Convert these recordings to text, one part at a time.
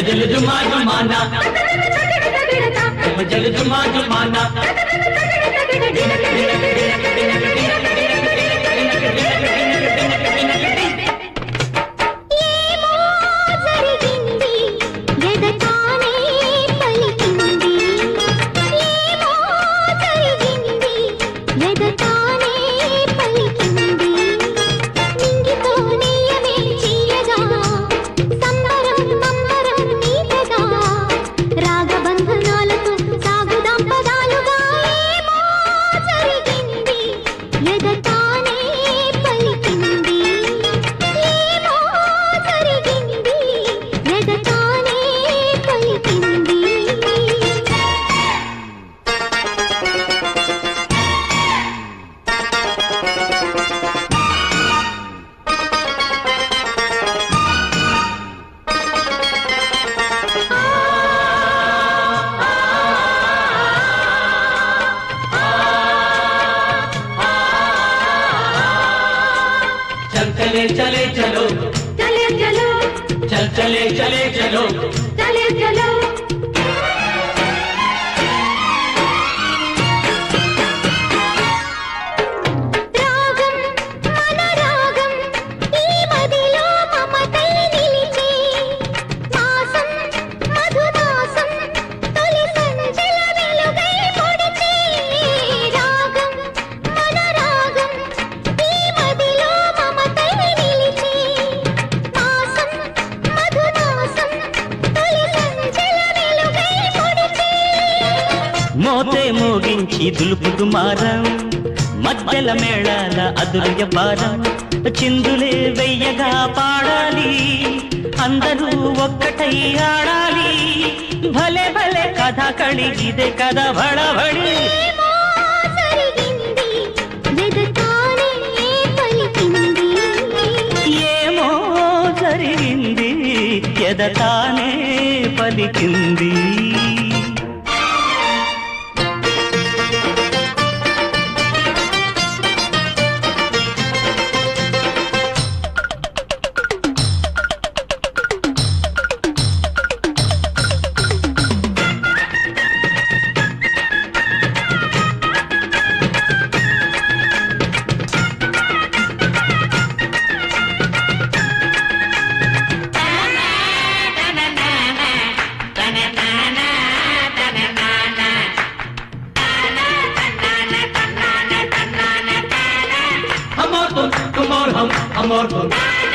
జలు జుమా జుమానా జలు జుమా జుమానా ఏమో జరిగింది ఎదటానే పలికింది ఏమో జరిగింది ఎదటానే పలికింది నింగితో నీయమే చీయగా సంబరం సంబరం నీతగా రాగబంధనాలతో సాగుదాం పదాలుగా ఏమో జరిగింది ఎదటానే పలికింది ఏమో జరిగింది ఎదటానే పలికింది చల్ చలే చలే చలో చలే చలో చల్ చలే చలే చలో చలే చలో రాగం మన రాగం ఈ మదిలో మమతై నిలిచే మాసం మధుమాసం తొలి సంచల వెలుగై పొడిచే రాగం మన రాగం ఈ మదిలో మమతై నిలిచే మాసం మధుమాసం తొలి సంచల వెలుగై పొడిచే మోతే మోగించి దులుపుదు మారం మధ్యల మేళాల అదురుయ భారం చిందులే వెయ్యగా పాడాలి అందరూ ఒక్కటై ఆడాలి భలే భలే కథ కళి ఇదే కథ భడబడి ఏమో జరిగింది ఎదటానే పలికింది ఏమో జరిగింది ఎదటానే పలికింది हम और तुम तुम और हम हम और तुम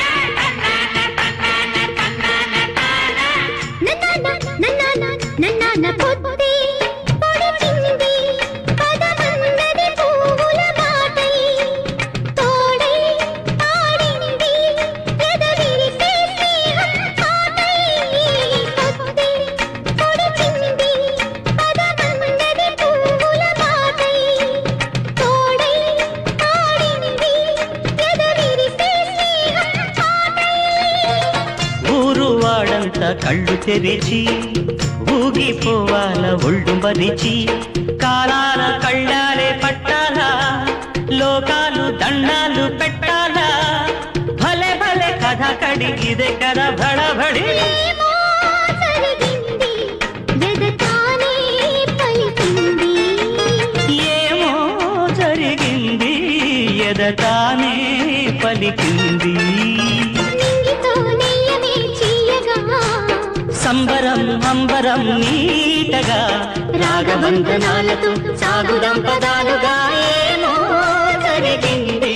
నన్నాన నన్నాన నన్నాన పొత్తి పొడిచింది పదమందది పువ్వుల బాటై తోడై ఆడింది ఎదవిరిసే స్నేహం పాటై పొత్తి పొడిచింది పదమందది పువ్వుల బాటై తోడై ఆడింది ఎదవిరిసే స్నేహం పాటై ఊరు వాడంతా కళ్ళు తెరిచి ఊగిపోవాల ఒళ్ళు మరిచి కాలాల కళ్ళాలే పట్టాలా లోకాలు దండాలు పెట్టాలా భలే భలే కథ కడిగిదే కథ భడబడి ఏమో జరిగింది ఎదటానే పలికింది ఏమో జరిగింది ఎదటానే పలికింది నింగితో నెయ్యమే చీయగా సంబరం అంబరం నీటగా రాగబంధనాలతో సాగుదాం పదాలుగా ఏమో జరిగింది